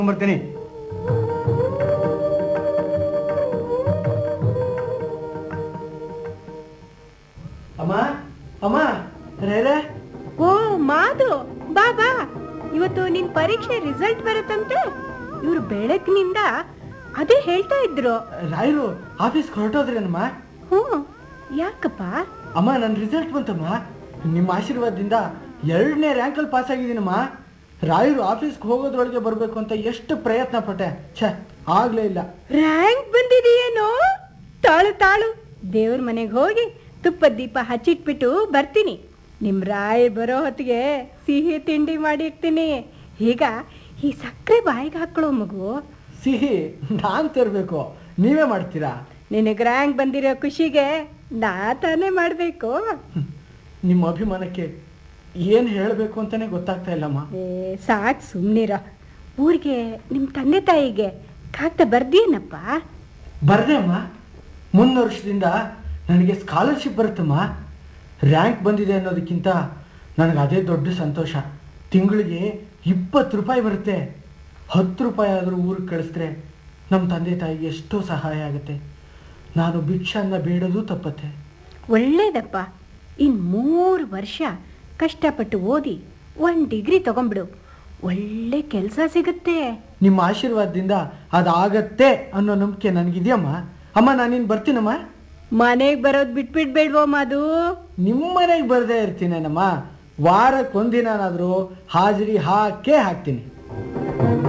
ಬರ್ತೀನಿ ಅಮ್ಮ ಅಮ್ಮ ರೇ ರೇ ಓ ಮಾದು ಬಾ ಬಾ ಇವತ್ತು ನಿನ್ ಪರೀಕ್ಷೆ ರಿಸಲ್ಟ್ ಬರುತ್ತಂತೆ ಇವ್ರು ಬೆಳಗ್ನಿಂದ ಅದೇ ಹೇಳ್ತಾ ಇದ್ರು ರಾಯರು ಆಫೀಸ್ಗೆ ಹೊರಟೋದ್ರೇನಮ್ಮ ಹ್ಞೂ ಯಾಕಪ್ಪ ಅಮ್ಮ ನನ್ನ ರಿಸಲ್ಟ್ ಬಂತಮ್ಮ ನಿಮ್ಮ ಆಶೀರ್ವಾದದಿಂದ ಎರಡನೇ ರ್ಯಾಂಕಲ್ಲಿ ಪಾಸ್ ಆಗಿದ್ದೀನಮ್ಮ ರಾಯರು ಆಫೀಸ್ಗೆ ಹೋಗೋದ್ರೊಳಗೆ ಬರಬೇಕು ಅಂತ ಎಷ್ಟು ಪ್ರಯತ್ನ ಪಟ್ಟೆ ಛೇ ಆಗ್ಲೇ ಇಲ್ಲ ರ್ಯಾಂಕ್ ಬಂದಿದೆಯೇನೋ ತಾಳು ತಾಳು ದೇವ್ರ ಮನೆಗೆ ಹೋಗಿ ತುಪ್ಪದ ದೀಪ ಹಚ್ಚಿಟ್ಬಿಟ್ಟು ಬರ್ತೀನಿ ನಿಮ್ ರಾಯ್ ಬರೋ ಹೊತ್ತಿಗೆ ಸಿಹಿ ತಿಂಡಿ ಮಾಡಿರ್ತೀನಿ ಈಗ ಈ ಸಕ್ಕರೆ ಬಾಯಿಗೆ ಹಾಕೊಳ್ಳೋ ಮಗು ಸಿಹಿ ನಾನು ತರಬೇಕು ನೀವೇ ಮಾಡ್ತೀರಾ ನಿನಗೆ ರ್ಯಾಂಕ್ ಬಂದಿರೋ ಖುಷಿಗೆ ನಾ ತಾನೇ ಮಾಡಬೇಕು ಹ್ಮ್. ನಿಮ್ಮ ಅಭಿಮಾನಕ್ಕೆ ಏನು ಹೇಳಬೇಕು ಅಂತಾನೆ ಗೊತ್ತಾಗ್ತಾ ಇಲ್ಲಮ್ಮ ಏ ಸಾಕು ಸುಮ್ಮನಿರ ಊರಿಗೆ ನಿಮ್ಮ ತಂದೆ ತಾಯಿಗೆ ಕಾಗ್ದ ಬರ್ದೇನಪ್ಪ ಬರ್ದೆ ಅಮ್ಮ ಮುಂದಿನ ವರ್ಷದಿಂದ ನನಗೆ ಸ್ಕಾಲರ್ಶಿಪ್ ಬರುತ್ತಮ್ಮ ರ್ಯಾಂಕ್ ಬಂದಿದೆ ಅನ್ನೋದಕ್ಕಿಂತ ನನಗೆ ಅದೇ ದೊಡ್ಡ ಸಂತೋಷ ತಿಂಗಳಿಗೆ ಇಪ್ಪತ್ತು ರೂಪಾಯಿ ಬರುತ್ತೆ ಹತ್ತು ರೂಪಾಯಿ ಆದರೂ ಊರಿಗೆ ಕಳಿಸಿದ್ರೆ ನಮ್ಮ ತಂದೆ ತಾಯಿಗೆ ಎಷ್ಟೋ ಸಹಾಯ ಆಗುತ್ತೆ ನಾನು ಭಿಕ್ಷಾನ್ನ ಬೇಡೋದು ತಪ್ಪತ್ತೆ ಒಳ್ಳೇದಪ್ಪ ಇನ್ ಮೂರು ವರ್ಷ ಕಷ್ಟಪಟ್ಟು ಓದಿ ಒಂದು ಡಿಗ್ರಿ ತಗೊಂಬಿಡು ಒಳ್ಳೆ ಕೆಲಸ ಸಿಗುತ್ತೆ ನಿಮ್ಮ ಆಶೀರ್ವಾದದಿಂದ ಅದಾಗತ್ತೆ ಅನ್ನೋ ನಂಬಿಕೆ ನನಗಿದೆಯಮ್ಮ ಅಮ್ಮ ನಾನಿನ್ನು ಬರ್ತೀನಮ್ಮ ಮನೆಗೆ ಬರೋದು ಬಿಟ್ಬಿಡ್ಬೇಡ್ವೋ ಮಾದು ನಿಮ್ಮ ಮನೆಗೆ ಬರದೇ ಇರ್ತೀನೇನಮ್ಮ ವಾರಕ್ಕೆ ಒಂದಿನಾದ್ರೂ ಹಾಜರಿ ಹಾಕೇ ಹಾಕ್ತೀನಿ